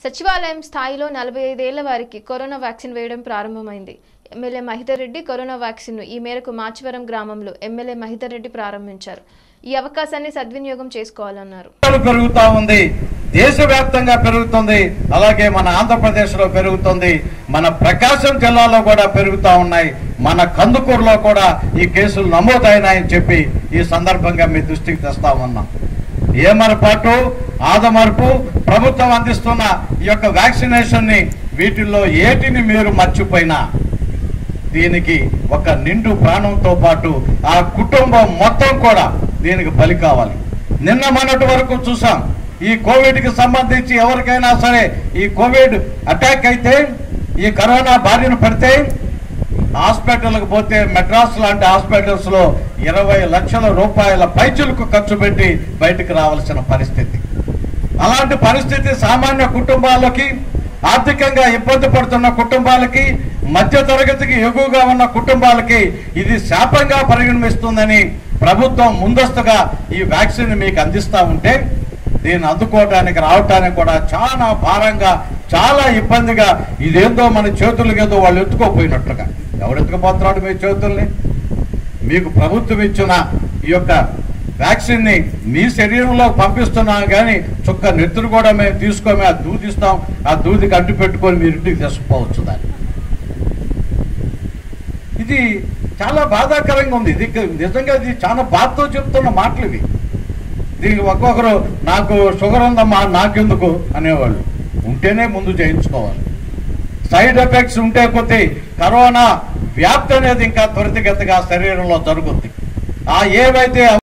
సచివాలయం స్థాయిలో నలభై ఐదేళ్ల వారికి కరోనా వ్యాక్సిన్ వేయడం ప్రారంభమైంది ఎమ్మెల్యే మహిదర్ రెడ్డి కరోనా వ్యాక్సిన్ను ఈ మేరకు మాచివరం గ్రామంలో ఎమ్మెల్యే మహిదర్ రెడ్డి ప్రారంభించారు ఈ అవకాశాన్ని సద్వినియోగం చేసుకోవాలన్నారు ధరలు పెరుగుతా ఉంది దేశవ్యాప్తంగా పెరుగుతుంది అలాగే మన ఆంధ్రప్రదేశ్ లో పెరుగుతుంది మన ప్రకాశం జిల్లాలో కూడా పెరుగుతా ఉన్నాయి మన కందుకూరులో కూడా ఈ కేసులు నమోదైనాయని చెప్పి ఈ సందర్భంగా మీ దృష్టికి తెస్తా ఉన్నాం ఏమరపాటు ఆదమర్పు ప్రభుత్వం అందిస్తున్న ఈ యొక్క వ్యాక్సినేషన్ ని వీటిల్లో ఏటిని మీరు మర్చిపోయినా దీనికి ఒక నిండు ప్రాణంతో పాటు ఆ కుటుంబం మొత్తం కూడా దీనికి బలి కావాలి నిన్న మొన్నటి వరకు చూసాం ఈ కోవిడ్ కి సంబంధించి ఎవరికైనా సరే ఈ కోవిడ్ అటాక్ అయితే ఈ కరోనా బారిన పడితే హాస్పిటల్కి పోతే మెడ్రాస్ లాంటి హాస్పిటల్స్ లో ఇరవై లక్షల రూపాయల పైచులకు ఖర్చు పెట్టి బయటకు రావాల్సిన పరిస్థితి అలాంటి పరిస్థితి సామాన్య కుటుంబాలకి ఆర్థికంగా ఇబ్బంది పడుతున్న కుటుంబాలకి మధ్య తరగతికి ఎగువగా ఉన్న కుటుంబాలకి ఇది శాపంగా పరిగణిస్తుందని ప్రభుత్వం ముందస్తుగా ఈ వ్యాక్సిన్ మీకు అందిస్తా ఉంటే దీన్ని అందుకోవడానికి రావటానికి కూడా చాలా భారంగా చాలా ఇబ్బందిగా ఇదేందో మన చేతులకి ఏదో వాళ్ళు ఎత్తుకోపోయినట్లుగా ఎవడు ఎత్తుకుపోతున్నాడు మీ చేతుల్ని మీకు ప్రభుత్వం ఇచ్చిన ఈ యొక్క వ్యాక్సిన్ ని మీ శరీరంలో పంపిస్తున్నాం కానీ చుక్క నెత్తురు కూడా మేము తీసుకోమే ఆ దూదిస్తాం ఆ దూదికి అడ్డు పెట్టుకొని మీరు ఇంటికి తీసుకుపోవచ్చు దాన్ని ఇది చాలా బాధాకరంగా ఉంది ఇది నిజంగా ఇది చాలా బాధతో చెప్తున్న మాటలు ఇవి దీనికి ఒక్కొక్కరు నాకు షుగర్ ఉందమ్మా నాకెందుకు అనేవాళ్ళు ఉంటేనే ముందు చేయించుకోవాలి సైడ్ ఎఫెక్ట్స్ ఉంటే కొద్దీ కరోనా వ్యాప్తి అనేది ఇంకా త్వరితగతిగా శరీరంలో జరుగుద్ది ఆ ఏవైతే